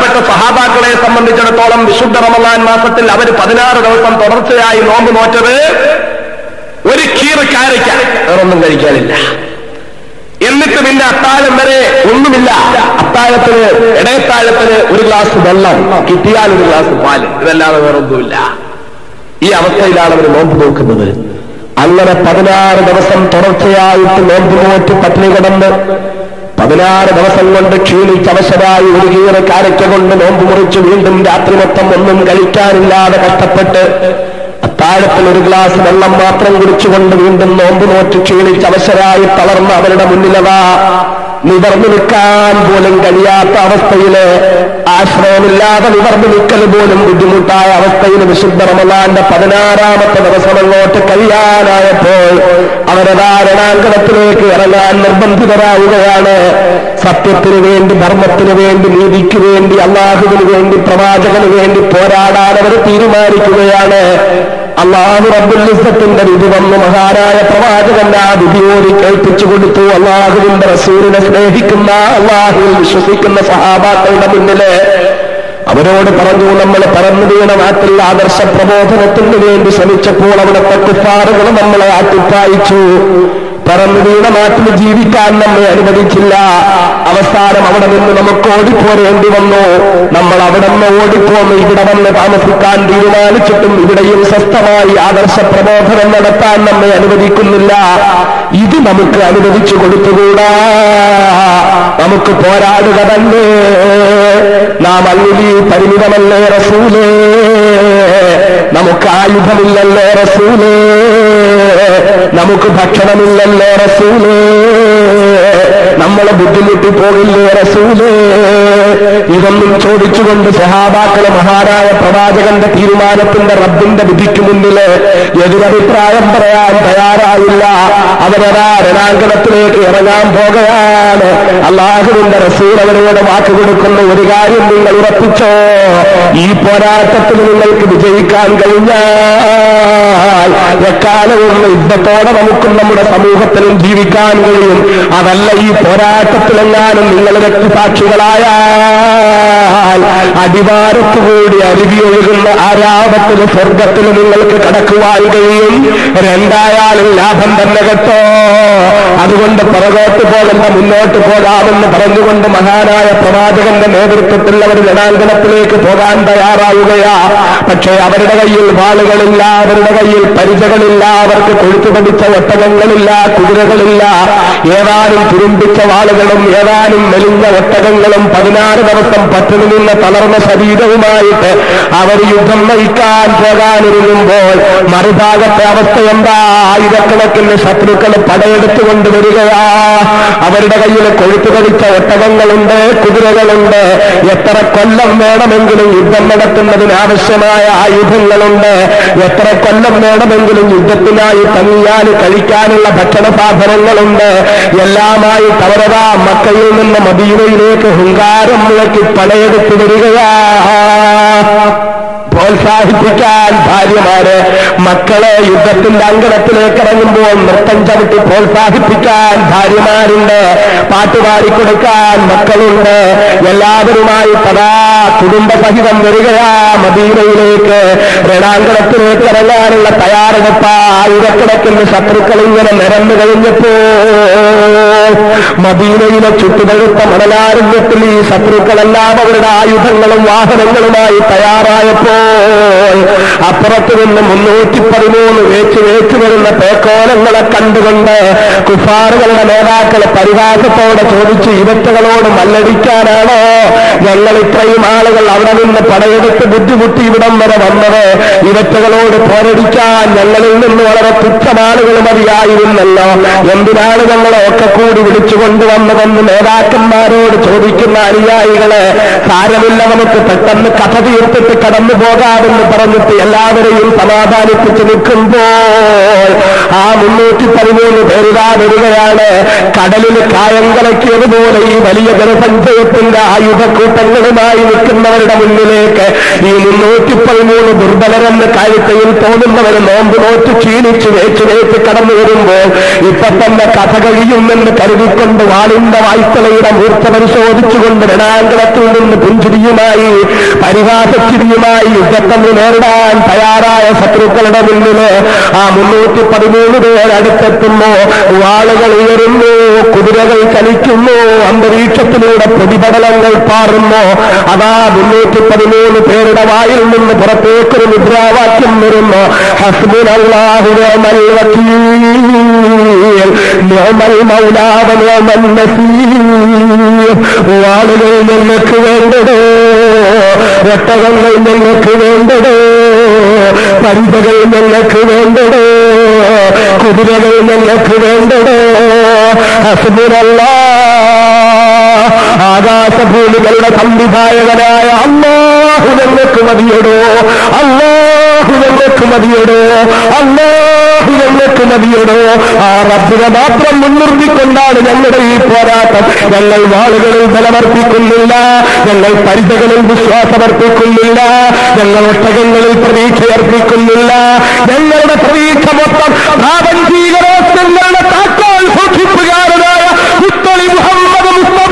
പ്രധാനപ്പെട്ട സഹാബാക്കളെ സംബന്ധിച്ചിടത്തോളം വിശുദ്ധ റമദാൻ മാസത്തിൽ അവർ പതിനാറ് ദിവസം തുടർച്ചയായി നോമ്പ് നോറ്റത് ഒരു കീറക്കാരയ്ക്ക വേറൊന്നും കഴിക്കാനില്ല എന്നിട്ട് പിന്നെ അത്താഴം വരെ ഒന്നുമില്ല അത്താഴത്തിന് ഇടയത്താഴത്തിന് ഒരു ഗ്ലാസ് വെള്ളം കിട്ടിയാൽ ഒരു ഗ്ലാസ് പാല് ഇതല്ലാതെ വേറൊന്നുമില്ല ഈ അവസ്ഥയിലാണ് അവർ നോമ്പ് നോക്കുന്നത് അങ്ങനെ പതിനാറ് ദിവസം തുടർച്ചയായിട്ട് നോമ്പ് നോറ്റ് പട്ടിണി കിടന്ന് പതിനാറ് ദിവസം കൊണ്ട് ക്ഷീണിച്ചവശരായി ഒരു കീറ കാരയ്ക്ക കൊണ്ട് നോമ്പ് മുറിച്ച് വീണ്ടും രാത്രി മൊത്തം ഒന്നും കഴിക്കാനില്ലാതെ കഷ്ടപ്പെട്ട് അത്താഴത്തിൽ ഒരു ഗ്ലാസ് വെള്ളം മാത്രം കുടിച്ചുകൊണ്ട് വീണ്ടും നോമ്പ് നോറ്റ് ക്ഷീണിച്ച് അവശരായി തളർന്ന അവരുടെ മുന്നിലതാ നിവർന്നു നിൽക്കാൻ പോലും കഴിയാത്ത അവസ്ഥയില് ആശ്രയമില്ലാതെ നിവർന്നു നിൽക്കൽ പോലും ബുദ്ധിമുട്ടായ അവസ്ഥയിൽ വിശുദ്ധ റമദാന്റെ പതിനാറാമത്തെ ദിവസം അങ്ങോട്ട് കഴിയാനായപ്പോൾ അവരതാ രണാങ്കണത്തിലേക്ക് ഇറങ്ങാൻ നിർബന്ധിതരാവുകയാണ് സത്യത്തിന് വേണ്ടി ധർമ്മത്തിന് വേണ്ടി നീതിക്ക് വേണ്ടി അള്ളാഹുവിന് വേണ്ടി പ്രവാചകന് വേണ്ടി പോരാടാൻ അവർ തീരുമാനിക്കുകയാണ് അള്ളാഹു റബ്ബുലിസത്തിന്റെ വിധി വന്ന് മഹാനായ പ്രവാചകന്റെ ആ വിധിയോടി കേൾപ്പിച്ചു കൊടുത്തു അള്ളാഹുവിന്റെ റസൂലിനെ സ്നേഹിക്കുന്ന അള്ളാഹുവിൽ വിശ്വസിക്കുന്ന സഹാബാക്കളുടെ മുന്നില് അവരോട് പറഞ്ഞു നമ്മൾ പറന്നു വീണ നാട്ടിൽ ആദർശ പ്രബോധനത്തിന് വേണ്ടി ശ്രമിച്ചപ്പോൾ അവിടുത്തെ കുഫാറുകൾ നമ്മളെ ആട്ടിപ്പായിച്ചു പറന്നു വീണ നാട്ടിൽ ജീവിക്കാൻ നമ്മെ അനുവദിച്ചില്ല അവസാനം അവിടെ നിന്ന് നമുക്ക് ഓടിപ്പോരേണ്ടി വന്നു നമ്മൾ അവിടെ നിന്ന് ഓടിപ്പോന്ന് ഇവിടെ വന്ന് താമസിക്കാൻ തീരുമാനിച്ചിട്ടും ഇവിടെയും സ്വസ്ഥമായി ആദർശ പ്രബോധനം നടത്താൻ നമ്മെ അനുവദിക്കുന്നില്ല ഇത് നമുക്ക് അനുവദിച്ചു കൊടുത്തുകൂടാ നമുക്ക് പോരാടുക തന്നെ നാം അങ്ങിലി പരിമിതമല്ലേ റസൂലേ നമുക്ക് ആയുധമില്ലല്ലോ റസൂലേ നമുക്ക് ഭക്ഷണമില്ലല്ലോ റസൂലേ നമ്മളെ ബുദ്ധിമുട്ടി പോകില്ലേ റസൂലേ ഇതൊന്നും ചോദിച്ചുകൊണ്ട് സഹാബാക്കളെ മഹാനായ പ്രവാചകന്റെ തീരുമാനത്തിന്റെ റബ്ബിന്റെ വിധിക്ക് മുന്നില് എതിരഭിപ്രായം പറയാൻ തയ്യാറായില്ല അവരതാ രണാങ്കണത്തിലേക്ക് ഇറങ്ങാൻ പോകുകയാണ് അള്ളാഹുവിന്റെ റസൂൽ അവരോട് വാക്ക് കൊടുക്കുന്ന ഒരു കാര്യം നിങ്ങൾ ഉറപ്പിച്ചോ ഈ പോരാട്ടത്തിൽ നിങ്ങൾക്ക് വിജയിക്കാൻ കഴിഞ്ഞാൽ എക്കാലവും യുദ്ധത്തോടെ നമുക്കും നമ്മുടെ സമൂഹത്തിലും ജീവിക്കാൻ കഴിയും അതല്ല ഈ പോരാട്ടത്തിലെങ്ങാനും നിങ്ങൾ രക്തസാക്ഷികളായാൽ അടിവാരത്തുകൂടി അരുവിയൊഴുകുന്ന ആരാപത്തിന് സ്വർഗത്തിൽ നിങ്ങൾക്ക് കടക്കുവാൻ കഴിയും രണ്ടായാലും ലാഭം തന്നെ കേട്ടോ അതുകൊണ്ട് പുറകോട്ട് പോകണ്ട മുന്നോട്ട് പോകാമെന്ന് പറഞ്ഞുകൊണ്ട് മഹാനായ പ്രവാചകന്റെ നേതൃത്വത്തിൽ അവർ ജനാങ്കണത്തിലേക്ക് പോകാൻ തയ്യാറാവുകയാ പക്ഷേ അവരുടെ കയ്യിൽ വാളുകളില്ല അവരുടെ കയ്യിൽ പരിചകളില്ല അവർക്ക് കൊഴുത്തു പഠിച്ച ഒട്ടകങ്ങളില്ല കുതിരകളില്ല ഏതാനും തുരുമ്പിച്ച വാളുകളും ഏതാനും മെലിഞ്ഞ ഒട്ടകങ്ങളും പതിനാറ് ദിവസം പട്ടിണി നിന്ന് തളർന്ന ശരീരവുമായിട്ട് അവർ യുദ്ധം നയിക്കാൻ പോകാനൊരുങ്ങുമ്പോൾ മറുഭാഗത്തെ അവസ്ഥ എന്താ ആയിരക്കണക്കിന് ശത്രുക്കൾ പടയെടുത്തുകൊണ്ട് വരികയാ അവരുടെ കയ്യിൽ കൊഴുത്തു പഠിച്ച ഒട്ടകങ്ങളുണ്ട് കുതിരകളുണ്ട് എത്ര കൊല്ലം വേണമെങ്കിലും യുദ്ധം നടത്തുന്നതിന് ആവശ്യമായ ആയുധങ്ങളുണ്ട് എത്ര കൊല്ലം വേണമെങ്കിലും യുദ്ധത്തിനായി തങ്ങിയാൽ കഴിക്കാനുള്ള ഭക്ഷണ സാധനങ്ങളുണ്ട് എല്ലാമായി തവരതാ മക്കയിൽ നിന്ന് മദീനയിലേക്ക് ഹുങ്കാരം മുഴക്കി പടയെടുത്തു വരികയാ പ്രോത്സാഹിപ്പിക്കാൻ ഭാര്യമാര് മക്കളെ യുദ്ധത്തിന്റെ അങ്കണത്തിലേക്ക് ഇറങ്ങുമ്പോൾ നൃത്തം ചവിട്ടി പ്രോത്സാഹിപ്പിക്കാൻ ഭാര്യമാരുണ്ട് പാട്ടുപാടി കൊടുക്കാൻ മക്കളുണ്ട് എല്ലാവരുമായി പതാ കുടുംബസഹിതം വരികയാ മദീനയിലേക്ക് രണാങ്കണത്തിലേക്ക് ഇറങ്ങാനുള്ള തയ്യാറെടുപ്പ് ആയിരക്കണക്കിന് ശത്രുക്കൾ ഇങ്ങനെ നിരന്നു കഴിഞ്ഞപ്പോ മദീനയിലെ ചുട്ടുപഴുത്ത മണലാരണ്യത്തിൽ ഈ ശത്രുക്കളെല്ലാം അവരുടെ ആയുധങ്ങളും വാഹനങ്ങളുമായി തയ്യാറായപ്പോൾ അപ്പുറത്ത് നിന്ന് മുന്നൂറ്റി പതിമൂന്ന് വേച്ച് വേച്ച് വരുന്ന പേക്കോലങ്ങളെ കണ്ടുകൊണ്ട് കുഫാറുകളുടെ നേതാക്കളെ പരിഹാസത്തോടെ ചോദിച്ചു ഇവറ്റകളോട് മല്ലടിക്കാനാണോ ഞങ്ങൾ ഇത്രയും ആളുകൾ അവിടെ നിന്ന് പടയെടുത്ത് ബുദ്ധിമുട്ടി ഇവിടം വരെ വന്നത് ഇവറ്റകളോട് പോരടിക്കാൻ ഞങ്ങളിൽ നിന്ന് വളരെ തുച്ഛമാളുകൾ മതിയായിരുന്നല്ലോ എന്തിനാണ് ഞങ്ങളെ ഒക്കെ കൂടി വിളിച്ചു കൊണ്ടുവന്നതെന്ന് നേതാക്കന്മാരോട് ചോദിക്കുന്ന അനുയായികളെ സാരമില്ല നമുക്ക് പെട്ടെന്ന് കഥ തീർത്തിട്ട് കടന്നു പോകാമെന്ന് പറഞ്ഞിട്ട് എല്ലാവരെയും സമാധാനിപ്പിച്ച് നിൽക്കുമ്പോൾ ആ മുന്നൂറ്റി പതിമൂന്ന് പേരിതാ വരികയാണ് കടലിൽ കായം കലക്കിയതുപോലെ ഈ വലിയ ജനസഞ്ചയത്തിന്റെ ആയുധക്കൂട്ടം കൂട്ടങ്ങളുമായി നിൽക്കുന്നവരുടെ മുന്നിലേക്ക് ഈ മുന്നൂറ്റി പതിമൂന്ന് ദുർബലരെന്ന് കാഴ്ചയിൽ തോന്നുന്നവർ നോമ്പ് നോറ്റ് ക്ഷീണിച്ച് വേച്ച് വേച്ച് കടന്നു വരുമ്പോൾ ഇപ്പൊ തന്നെ കഥ കഴിയുമെന്ന് കരുതിക്കൊണ്ട് വാളിന്റെ വായ്ത്തലയുടെ മൂർച്ച പരിശോധിച്ചുകൊണ്ട് രണാങ്കണത്തിൽ നിന്ന് പുഞ്ചിരിയുമായി പരിഹാസച്ചിരിയുമായി യുദ്ധത്തിന് നേരിടാൻ തയ്യാറായ ശത്രുക്കളുടെ മുന്നില് ആ മുന്നൂറ്റി പതിമൂന്ന് പേർ അടുത്തെത്തുന്നു വാളുകൾ ഉയരുന്നു കുതിരകൾ ചലിക്കുന്നു അന്തരീക്ഷത്തിലൂടെ പൊടിപടലങ്ങൾ പാറുന്നു അതാ മുന്നൂറ്റി പതിമൂന്ന് പേരുടെ വായിൽ നിന്ന് പുറത്തേക്കൊരു മുദ്രാവാക്യം വരുന്നു ഹസ്ബുൻ അള്ളാഹു നിഅമൽ വക്കീൽ നിഅമൽ മൗലാവ നിഅമൻ നസീർ വാളുകൾ ഞങ്ങൾക്ക് വേണ്ടടോ ഒട്ടകങ്ങൾ ഞങ്ങൾക്ക് വേണ്ടടോ പഞ്ചകൾ ഞങ്ങൾക്ക് വേണ്ടടോ കുതിരകൾ ഞങ്ങൾക്ക് വേണ്ടടോ ഹസ്ബുനല്ല ആകാശഭൂമികളുടെ സംവിധായകനായ അള്ളാഹു ഞങ്ങൾക്ക് മതിയടോ അള്ളാഹു ഞങ്ങൾക്ക് മതിയടോ അള്ളാഹു ഞങ്ങൾക്ക് മതിയടോ ആ റബ്ബിനെ മാത്രം മുൻനിർത്തിക്കൊണ്ടാണ് ഞങ്ങളുടെ ഈ പോരാട്ടം ഞങ്ങൾ വാളുകളിൽ ബലമർപ്പിക്കുന്നില്ല ഞങ്ങൾ പരിചകളിൽ വിശ്വാസമർപ്പിക്കുന്നില്ല ഞങ്ങൾ ഒട്ടകങ്ങളിൽ പ്രതീക്ഷയർപ്പിക്കുന്നില്ല ഞങ്ങളുടെ പ്രതീക്ഷ മൊത്തം പ്രാപഞ്ചീകരോത്സവങ്ങളുടെ താക്കോൽ സൂക്ഷിപ്പുകാരനായ മുത്തളി മുഹമ്മദ് മുസ്തഫ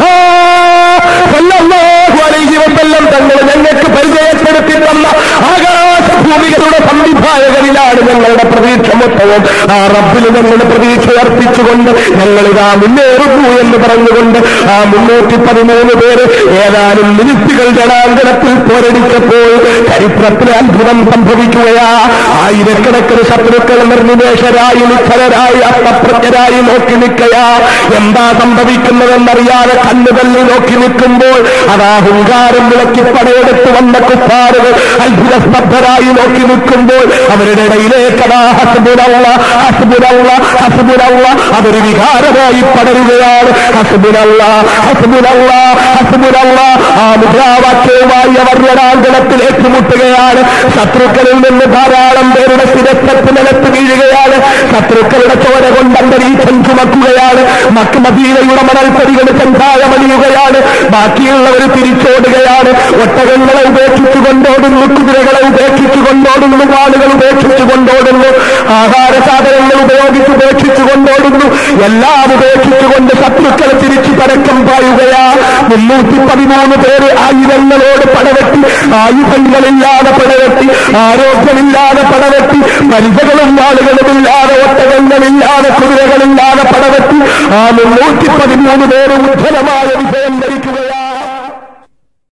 സല്ലല്ലാഹു അലൈഹി വസല്ലം തങ്ങൾ ഞങ്ങൾക്ക് പരിചയപ്പെടുത്തി തന്ന ആകാശഭൂമികളുടെ സംവിധായകനിലാണ് ഞങ്ങളുടെ പ്രതീക്ഷ മൊത്തവും ആ റബ്ബിൽ ഞങ്ങളുടെ പ്രതീക്ഷ അർപ്പിച്ചുകൊണ്ട് ഞങ്ങളിതാ മുന്നേറുന്നു എന്ന് പറഞ്ഞുകൊണ്ട് ആ മുന്നൂറ്റി പതിമൂന്ന് പേര് ഏതാനും മിനിറ്റുകൾ ജനാങ്കണത്തിൽ പോരടിച്ചപ്പോൾ ചരിത്രത്തിലെ അത്ഭുതം സംഭവിക്കുകയാ ആയിരക്കണക്കിന് ശത്രുക്കൾ നിർനിമേഷരായി നിശ്ചലരായി അർത്ഥപ്രജ്ഞരായി നോക്കി നിൽക്കയാ എന്താ സംഭവിക്കുന്നതെന്നറിയാതെ കണ്ണുതല്ലി നോക്കി നിൽക്കുമ്പോൾ അതാ ഹുങ്കാരം വിളക്കി പടയെടുത്ത് വന്ന കുപ്പാറുകൾ അത്ഭുത സ്തബ്ധരായി നോക്കി നിൽക്കുമ്പോൾ അവരുടെ ഇടയിലേക്ക് അതാ ഹസ്ബുനല്ല ഹസ്ബുനല്ല ഹസ്ബുനല്ല അതൊരു വികാരമായി പടരുകയാണ് ഹസ്ബുനല്ല ഹസ്ബുനല്ല ഹസ്ബുനല്ല ആ മുദ്രാവാക്യവുമായി അവർ രണാങ്കണത്തിൽ ഏറ്റുമുട്ടുകയാണ് ശത്രുക്കളിൽ നിന്ന് ധാരാളം പേരുടെ ശിരസത്ത് നിലത്ത് വീഴുകയാണ് ശത്രുക്കളുടെ ചോര കൊണ്ട് അന്തരീക്ഷം ചുമക്കുകയാണ് മക്ക് മദീനയുടെ മണൽപ്പടികൾ ചെന്തായമണിയുകയാണ് ബാക്കിയുള്ളവർ തിരിച്ചോടുകയാണ് ഒട്ടകങ്ങളെ ഉപേക്ഷിച്ചു കൊണ്ടോടുന്നു കുതിരകളെ ഉപേക്ഷിച്ചു കൊണ്ടോടുന്നു വാളുകൾ ഉപേക്ഷിച്ചു കൊണ്ടോടുന്നു ആഹാര സാധനങ്ങൾ ഉപയോഗിച്ച് ഉപേക്ഷിച്ചു കൊണ്ടോടുന്നു എല്ലാം ഉപേക്ഷിച്ചുകൊണ്ട് ശത്രുക്കൾ തിരിച്ചു പരക്കം പായുകയാ മുന്നൂറ്റി പതിമൂന്ന് പേര് ആയുധങ്ങളോട് പടവെട്ടി ആയുധങ്ങളില്ലാതെ പടവെട്ടി ആരോഗ്യമില്ലാതെ പടവെട്ടി പരിചകളും ആളുകളുമില്ലാതെ ഒട്ടകങ്ങളില്ലാതെ കുതിരകളില്ലാതെ പടവെട്ടി ആ മുന്നൂറ്റി പതിമൂന്ന് പേര് ഉജ്ജ്വലമായ വിജയം